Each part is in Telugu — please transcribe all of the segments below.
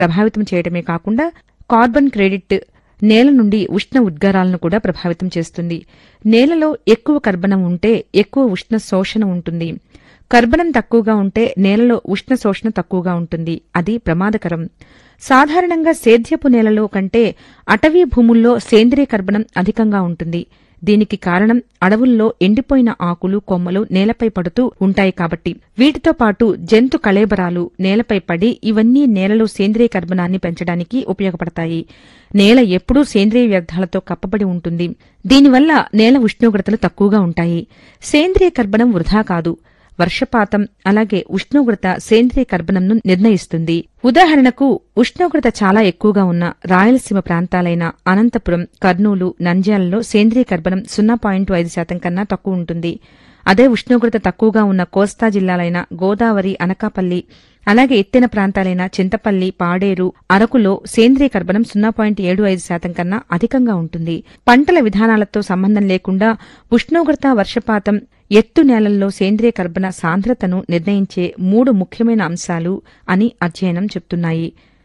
ప్రభావితం చేయడమే కాకుండా కార్బన్ క్రెడిట్ నేల నుండి ఉష్ణ ఉద్గారాలను కూడా ప్రభావితం చేస్తుంది నేలలో ఎక్కువ కర్బనం ఉంటే ఎక్కువ ఉష్ణ శోషణ ఉంటుంది కర్బనం తక్కువగా ఉంటే నేలలో ఉష్ణ శోషణ తక్కువగా ఉంటుంది అది ప్రమాదకరం సాధారణంగా సేద్యపు నేలలో కంటే అటవీ భూముల్లో సేంద్రియ కర్బనం అధికంగా ఉంటుంది దీనికి కారణం అడవుల్లో ఎండిపోయిన ఆకులు కొమ్మలు నేలపై పడుతూ ఉంటాయి కాబట్టి వీటితో పాటు జంతు కళేబరాలు నేలపై పడి ఇవన్నీ నేలలో సేంద్రియ కర్బనాన్ని పెంచడానికి ఉపయోగపడతాయి నేల ఎప్పుడూ సేంద్రియ వ్యర్థాలతో కప్పబడి ఉంటుంది దీనివల్ల నేల ఉష్ణోగ్రతలు తక్కువగా ఉంటాయి సేంద్రియ కర్బనం వృధా కాదు వర్షపాతం అలాగే ఉష్ణోగ్రత సేంద్రియ కర్బనంను నిర్ణయిస్తుంది ఉదాహరణకు ఉష్ణోగ్రత చాలా ఎక్కువగా ఉన్న రాయలసీమ ప్రాంతాలైన అనంతపురం కర్నూలు నంద్యాలలో సేంద్రియ కర్బనం సున్నా పాయింట్ ఐదు శాతం కన్నా తక్కువ ఉంటుంది అదే ఉష్ణోగ్రత తక్కువగా ఉన్న కోస్తా జిల్లాలైన గోదావరి అనకాపల్లి అలాగే ఎత్తైన ప్రాంతాలైన చింతపల్లి పాడేరు అరకులో సేంద్రియ కర్బనం సున్నా పాయింట్ ఏడు ఐదు శాతం కన్నా అధికంగా ఉంటుంది పంటల విధానాలతో సంబంధం లేకుండా ఉష్ణోగ్రత వర్షపాతం ఎత్తు నేలల్లో సేంద్రియ కర్బన సాంద్రతను నిర్ణయించే మూడు ముఖ్యమైన అంశాలు అని అధ్యయనం చెప్తున్నాయి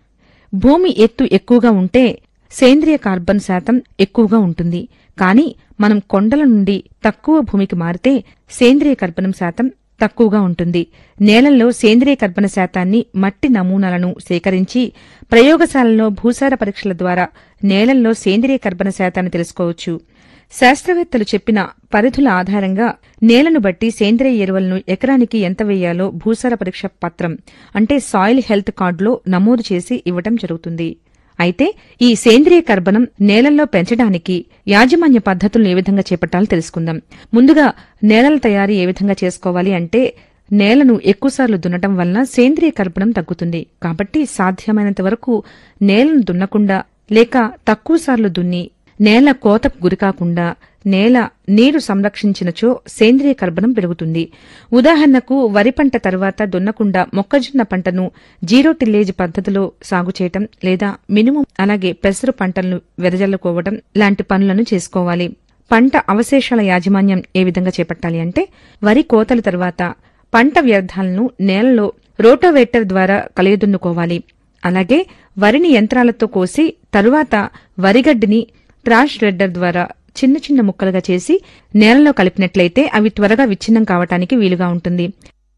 భూమి ఎత్తు ఎక్కువగా ఉంటే సేంద్రియ కార్బన్ శాతం ఎక్కువగా ఉంటుంది కానీ మనం కొండల నుండి తక్కువ భూమికి మారితే సేంద్రియ కర్బనం శాతం తక్కువగా ఉంటుంది నేలల్లో సేంద్రియ కర్బన శాతాన్ని మట్టి నమూనాలను సేకరించి ప్రయోగశాలలో భూసార పరీక్షల ద్వారా నేలల్లో సేంద్రియ కర్బన శాతాన్ని తెలుసుకోవచ్చు శాస్త్రవేత్తలు చెప్పిన పరిధుల ఆధారంగా నేలను బట్టి సేంద్రియ ఎరువులను ఎకరానికి ఎంత వేయాలో భూసార పరీక్ష పత్రం అంటే సాయిల్ హెల్త్ కార్డులో నమోదు చేసి ఇవ్వటం జరుగుతుంది అయితే ఈ సేంద్రియ కర్బనం నేలల్లో పెంచడానికి యాజమాన్య పద్ధతులను ఏ విధంగా చేపట్టాలో తెలుసుకుందాం ముందుగా నేలల తయారీ ఏ విధంగా చేసుకోవాలి అంటే నేలను ఎక్కువసార్లు దున్నటం వలన సేంద్రియ కర్బనం తగ్గుతుంది కాబట్టి సాధ్యమైనంత వరకు నేలను దున్నకుండా లేక తక్కువసార్లు దున్ని నేల కోతకు గురికాకుండా నేల నీరు సంరక్షించినచో సేంద్రియ కర్బనం పెరుగుతుంది ఉదాహరణకు వరి పంట తర్వాత దున్నకుండా మొక్కజొన్న పంటను జీరో టిల్లేజ్ పద్ధతిలో సాగు చేయటం లేదా మినుము అలాగే పెసరు పంటలను వెదజల్లుకోవడం లాంటి పనులను చేసుకోవాలి పంట అవశేషాల యాజమాన్యం ఏ విధంగా చేపట్టాలి అంటే వరి కోతల తర్వాత పంట వ్యర్థాలను నేలలో రోటోవేటర్ ద్వారా కలియదున్నుకోవాలి అలాగే వరిని యంత్రాలతో కోసి తరువాత వరిగడ్డిని ట్రాష్ రెడ్డర్ ద్వారా చిన్న చిన్న ముక్కలుగా చేసి నేలలో కలిపినట్లయితే అవి త్వరగా విచ్ఛిన్నం కావటానికి వీలుగా ఉంటుంది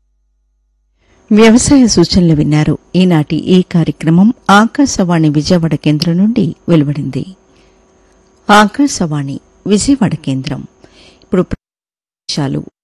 వ్యవసాయ సూచనలు విన్నారు ఈనాటి ఈ కార్యక్రమం ఆకాశవాణి విజయవాడ కేంద్రం నుండి వెలువడింది ఆకాశవాణి విజయవాడ కేంద్రం ఇప్పుడు